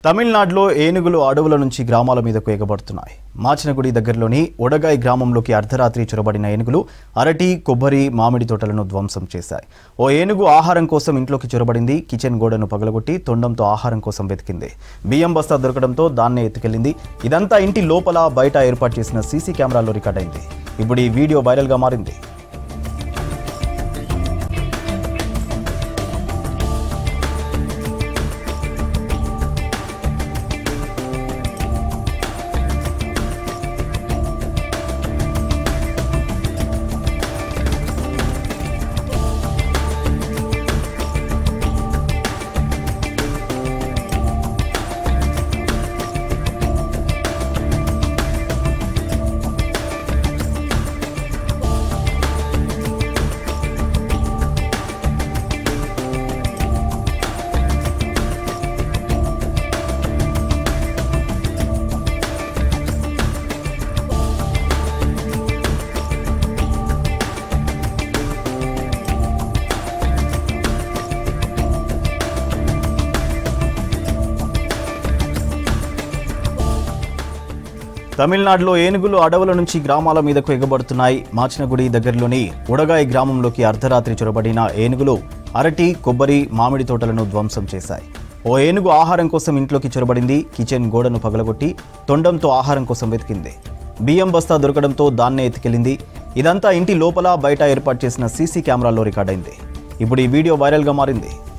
తమిళనాడులో ఏనుగులు అడవుల నుంచి గ్రామాల మీదకు ఎగబడుతున్నాయి మాచినగుడి దగ్గరలోని ఒడగాయ్ గ్రామంలోకి అర్ధరాత్రి చొరబడిన ఏనుగులు అరటి కొబ్బరి మామిడి తోటలను ధ్వంసం చేశాయి ఓ ఏనుగు ఆహారం కోసం ఇంట్లోకి చొరబడింది కిచెన్ గోడను పగలగొట్టి తొండంతో ఆహారం కోసం వెతికింది బియ్యం బస్తా దొరకడంతో దాన్నే ఎత్తుకెళ్లింది ఇదంతా ఇంటి లోపల బయట ఏర్పాటు చేసిన సీసీ కెమెరాల్లో రికార్డ్ అయింది ఇప్పుడు ఈ వీడియో వైరల్గా మారింది తమిళనాడులో ఏనుగులు అడవుల నుంచి గ్రామాల మీదకు ఎగబడుతున్నాయి మాచినగుడి దగ్గరలోని ఉడగాయి గ్రామంలోకి అర్ధరాత్రి చొరబడిన ఏనుగులు అరటి కొబ్బరి మామిడి తోటలను ధ్వంసం చేశాయి ఓ ఏనుగు ఆహారం కోసం ఇంట్లోకి చొరబడింది కిచెన్ గోడను పగలగొట్టి తొండంతో ఆహారం కోసం వెతికింది బియ్యం బస్తా దొరకడంతో దాన్నే ఎత్తుకెళ్లింది ఇదంతా ఇంటి లోపల బయట ఏర్పాటు చేసిన సీసీ కెమెరాల్లో రికార్డైంది ఇప్పుడు ఈ వీడియో వైరల్గా మారింది